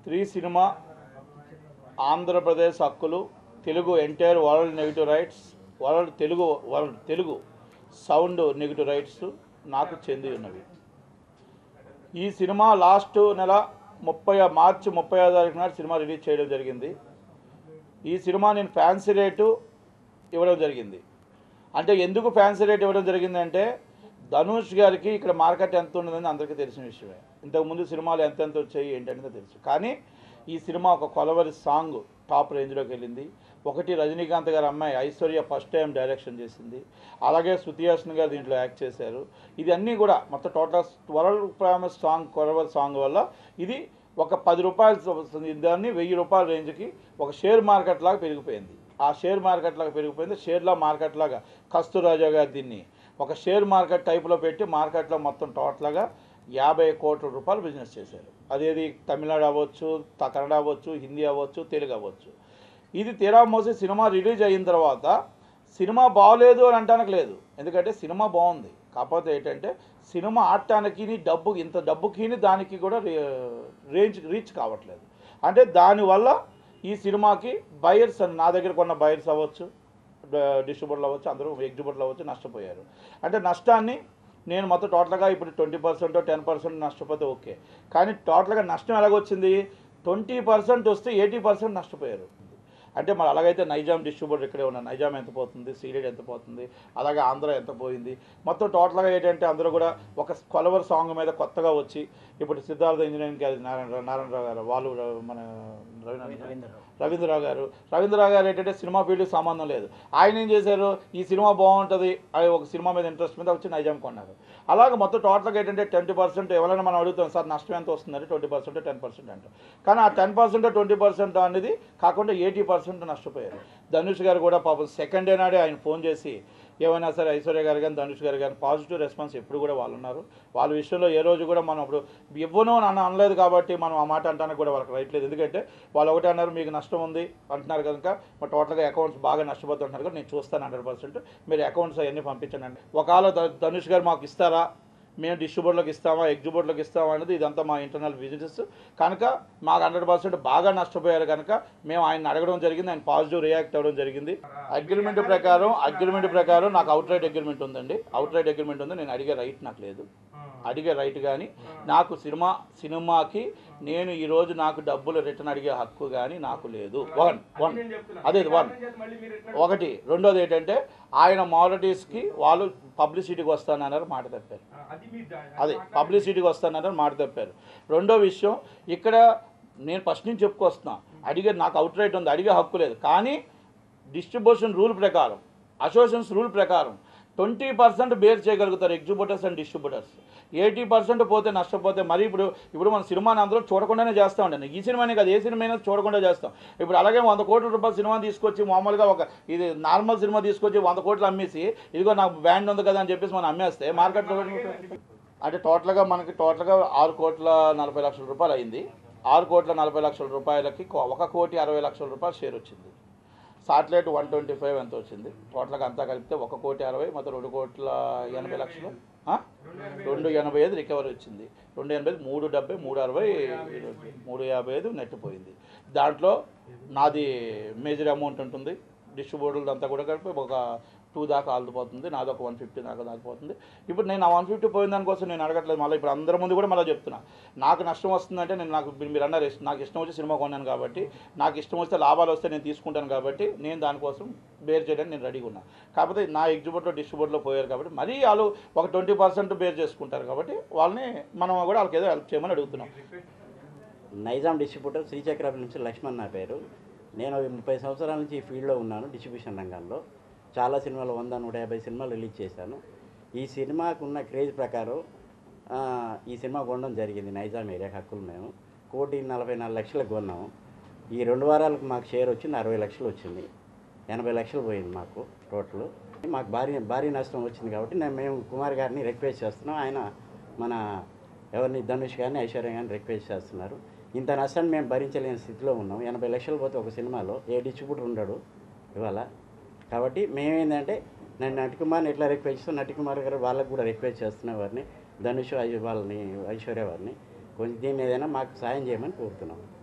Three cinema Andhra Pradesh హక్కులు Telugu entire world negative rights world Telugu world Telugu sound negative rights నాకు చెంది ఉన్నవి ఈ సినిమా లాస్ట్ నెల ముప్పై మార్చి ముప్పై తారీఖు నాడు సినిమా రిలీజ్ చేయడం జరిగింది ఈ సినిమా నేను ఫ్యాన్సీ రేటు ఇవ్వడం జరిగింది అంటే ఎందుకు ఫ్యాన్సీ రేట్ ఇవ్వడం జరిగిందంటే ధనుష్ గారికి ఇక్కడ మార్కెట్ ఎంత ఉన్నదని అందరికీ తెలిసిన విషయమే ఇంతకుముందు సినిమాలు ఎంతెంత వచ్చాయి ఏంటనేది తెలుసు కానీ ఈ సినిమా ఒక కొలవరి సాంగ్ టాప్ రేంజ్లోకి వెళ్ళింది ఒకటి రజనీకాంత్ గారి అమ్మాయి ఐశ్వర్య ఫస్ట్ టైం డైరెక్షన్ చేసింది అలాగే శృతి హాసన్ గారు దీంట్లో యాక్ట్ చేశారు ఇది అన్నీ కూడా మొత్తం total world famous song Kolaveri song వల్ల ఇది ఒక పది రూపాయలు వస్తుంది దాన్ని వెయ్యి రూపాయల రేంజ్కి ఒక షేర్ మార్కెట్ లాగా పెరిగిపోయింది ఆ షేర్ మార్కెట్ లాగా పెరిగిపోయింది షేర్లా మార్కెట్ లాగా కస్తూరాజా గారు దీన్ని ఒక షేర్ మార్కెట్ టైప్లో పెట్టి మార్కెట్లో మొత్తం టోటల్గా యాభై కోట్ల రూపాయలు బిజినెస్ చేశారు అదేది తమిళనాడు అవ్వచ్చు త- కన్నడ అవ్వచ్చు హిందీ అవ్వచ్చు తెలుగు అవ్వచ్చు ఇది తీరా మోసి సినిమా రిలీజ్ అయిన తర్వాత సినిమా బాగలేదు అని అంటానికి లేదు ఎందుకంటే సినిమా బాగుంది కాకపోతే ఏంటంటే సినిమా ఆడటానికి డబ్బు ఇంత డబ్బుకి దానికి కూడా రే- రేంజ్ రీచ్ కావట్లేదు అంటే దానివల్ల ఈ సినిమాకి బయర్స్ అని నా దగ్గర కొన్న బయర్స్ అవ్వచ్చు డిస్ట్రిబ్యూటర్లు అవ్వచ్చు అందరూ ఎగ్జిబ్యూటర్లు అవ్వచ్చు నష్టపోయారు అంటే నష్టాన్ని నేను మొత్తం టోటల్గా ఇప్పుడు ట్వంటీ పర్సెంట్ టెన్ పర్సెంట్ నష్టపోతే ఓకే కానీ టోటల్గా నష్టం ఎలాగొచ్చింది ట్వంటీ పర్సెంట్ వస్తే ఎయిటీ పర్సెంట్ నష్టపోయారు అంటే మరి అలాగైతే నైజాం డిస్ట్రిబ్యూటర్ ఇక్కడే ఉన్న నైజాం ఎంత పోతుంది సీడెడ్ ఎంత పోతుంది అలాగే ఆంధ్ర ఎంత పోయింది మొత్తం టోటల్గా ఏంటంటే అందరూ కూడా ఒక కొలవర్ సాంగ్ మీద కొత్తగా వచ్చి ఇప్పుడు సిద్ధార్థ ఇంజనీరింగ్ కాలేజ్ నారాయణ నారాయణరావు గారు వాళ్ళు మన రవీంద్ర రవీంద్రరావు గారు రవీంద్రరావు గారు ఏంటంటే సినిమా ఫీల్డ్కి సంబంధం లేదు ఆయన ఏం చేశారు ఈ సినిమా బాగుంటుంది అది ఒక సినిమా మీద ఇంట్రెస్ట్ మీద వచ్చి నైజాం కొన్నారు అలాగే మొత్తం టోటల్గా ఏంటంటే ట్వంటీ పర్సెంట్ ఎవరైనా మనం అడుగుతాం సార్ నష్టం ఎంత వస్తుందంటే ట్వంటీ పర్సెంట్ టెన్ పర్సెంట్ అంటాం కానీ ఆ టెన్ పర్సెంట్ ట్వంటీ పర్సెంట్ అనేది కాకుండా ఎయిటీ పర్సెంట్ నష్టపోయారు ధనుష్ గారు కూడా పాపం సెకండ్ డే నాడే ఆయన ఫోన్ చేసి ఏమైనా సరే ఐశ్వర్య గారు కానీ ధనుష్ గారు కానీ పాజిటివ్ రెస్పాన్స్ ఎప్పుడు కూడా వాళ్ళు ఉన్నారు వాళ్ళ విషయంలో ఏ రోజు కూడా మనం ఇప్పుడు ఇవ్వను అని అన్న- అనలేదు కాబట్టి మనం ఆ మాట అంటానికి కూడా వాళ్ళకి రైట్ లేదు ఎందుకంటే వాళ్ళు ఒకటే అన్నారు మీకు నష్టం ఉంది అంటున్నారు కనుక మరి టోటల్గా అకౌంట్స్ బాగా నష్టపోతుంటున్నారు కదా నేను చూస్తాను హండ్రెడ్ పర్సెంట్ మీరు అకౌంట్స్ అవన్నీ పంపించండి ఒకవేళ ధ- ధనుష్ గారు మాకు ఇస్తారా మేము డిస్ట్రిబ్యూటర్లకు ఇస్తామా ఎగ్జిబ్యూటర్లకు ఇస్తామా అనేది ఇదంతా మా ఇంటర్నల్ బిజినెస్ కనుక మాకు హండ్రెడ్ పర్సెంట్ బాగా నష్టపోయారు కనుక మేము ఆయన అడగడం జరిగింది ఆయన పాజిటివ్ రియాక్ట్ అవ్వడం జరిగింది అగ్రిమెంట్ ప్రకారం అగ్రిమెంట్ ప్రకారం నాకు అవుట్ రైట్ అగ్రిమెంట్ ఉందండి అవుట్ రైట్ అగ్రిమెంట్ ఉంది నేను అడిగే రైట్ నాకు లేదు అడిగే రైట్ కానీ నాకు సినిమా సినిమాకి నేను ఈరోజు నాకు డబ్బులు రిటర్న్ అడిగే హక్కు కానీ నాకు లేదు వన్ వన్ అదే వన్ ఒకటి రెండోది ఏంటంటే ఆయన మాలిటీస్కి వాళ్ళు పబ్లిసిటీకి వస్తానన్నారు మాట తప్పారు అదే పబ్లిసిటీకి వస్తానన్నారు మాట తప్పారు రెండో విషయం ఇక్కడ నేను ఫస్ట్ నుంచి చెప్పుకొస్తున్నా అడిగే నాకు అవుట్ రైట్ ఉంది అడిగే హక్కు లేదు కానీ డిస్ట్రిబ్యూషన్ రూల్ ప్రకారం అసోసియేషన్స్ రూల్ ప్రకారం ట్వంటీ పర్సెంట్ బేర్ చేయగలుగుతారు exhibitors and distributors eighty percent పోతే నష్టపోతే మరి ఇప్పుడు ఇప్పుడు మన సినిమాని అందరూ చూడకుండానే చేస్తూ ఉంటాను ఈ సినిమానే కాదు ఏ సినిమా అయినా చూడకుండా చేస్తాం ఇప్పుడు అలాగే వంద కోట్ల రూపాయల సినిమా తీసుకొచ్చి మామూలుగా ఒక ఇది నార్మల్ సినిమా తీసుకొచ్చి వంద కోట్లు అమ్మేసి ఇదిగో నాకు బ్యాండ్ ఉంది కదా అని చెప్పేసి మనం అమ్మేస్తే మార్కెట్లో అంటే టోటల్గా మనకి టోటల్గా ఆరు కోట్ల నలభై లక్షల రూపాయలు అయింది ఆరు కోట్ల నలభై లక్షల రూపాయలకి కో- ఒక కోటి అరవై లక్షల రూపాయలు షేర్ వచ్చింది సాటిలైట్ వన్ ట్వంటీ ఫైవ్ ఎంత వచ్చింది టోటల్గా అంతా కలిపితే ఒక కోటి అరవై మొత్తం రెండు కోట్ల ఎనభై లక్షలు ఆ? రెండు ఎనభై ఐదు రికవరీ వచ్చింది రెండు ఎనభై ఐదు మూడు డెబ్బై మూడు అరవై మూడు యాభై ఐదు నెట్ పోయింది దాంట్లో నాది మేజర్ అమౌంట్ ఉంటుంది డిస్ట్రిబ్యూటర్లు అంతా కూడా కలిపి ఒక టూ దాకా ఆల్దిపోతుంది నాది ఒక వన్ ఫిఫ్టీ దాకా దాకిపోతుంది ఇప్పుడు నేను ఆ వన్ ఫిఫ్టీ పోయిన దానికోసం నేను అడగట్లేదు మళ్ళీ ఇప్పుడు అందరి ముందు కూడా మళ్ళీ చెప్తున్నా నాకు నష్టం వస్తుందంటే నేను నాకు మీరు- మీరు అన్నారు ఇష్టం- నాకు ఇష్టం వచ్చి సినిమా కొన్నాను కాబట్టి నాకు ఇష్టం వస్తే లాభాలు వస్తే నేను తీసుకుంటాను కాబట్టి నేను దానికోసం బేర్ చేయడానికి నేను రెడీగా ఉన్నా కాకపోతే నా ఎగ్జిబ్యూటర్ డిస్ట్రిబ్యూటర్లో పోయారు కాబట్టి మరీ వాళ్ళు ఒక ట్వంటీ పర్సెంట్ బేర్ చేసుకుంటారు కాబట్టి వాళ్ళని మనం కూడా వాళ్ళకి ఏదో హెల్ప్ చేయమని అడుగుతున్నాం నైజాం డిస్ట్రిబ్యూటర్ శ్రీచక్ర నుంచి లక్ష్మణ్ నా పేరు నేను ముప్పై సంవత్సరాల నుంచి ఈ ఫీల్డ్లో ఉన్నాను డిస్ట్రిబ్యూషన్ రంగంలో చాలా సినిమాలు వంద నూట యాభై సినిమాలు రిలీజ్ చేశాను ఈ సినిమాకు ఉన్న క్రేజ్ ప్రకారం ఆ, ఈ సినిమా కొనడం జరిగింది నైజాం ఏరియాకి హక్కులు మేము కోటి నలభై నాలుగు లక్షలకు కొన్నాము ఈ రెండు వారాలకు మాకు షేర్ వచ్చింది అరవై లక్షలు వచ్చింది ఎనభై లక్షలు పోయింది మాకు టోటల్ మాకు భారీ భారీ నష్టం వచ్చింది కాబట్టి నేను మేము కుమార్ గారిని రిక్వెస్ట్ చేస్తున్నాం ఆయన మన ఎవరిని ధనుష్ కానీ ఐశ్వర్య కానీ రిక్వెస్ట్ చేస్తున్నారు ఇంత నష్టాన్ని మేము భరించలేని స్థితిలో ఉన్నాం ఎనభై లక్షలు పోతే ఒక సినిమాలో ఏ డిస్ట్రిబ్యూటర్ ఉండడు ఇవాళ కాబట్టి మేమేంటంటే నేను నటికుమార్ని ఎట్లా రిక్వెస్ట్ చేస్తాను నటికుమార్ గారు వాళ్ళకు కూడా రిక్వెస్ట్ చేస్తున్న వారిని ధనుష్ ఐ- వాళ్ళని ఐశ్వర్య వారిని కొంచెం దీన్ని ఏదైనా మాకు సాయం చేయమని కోరుతున్నాం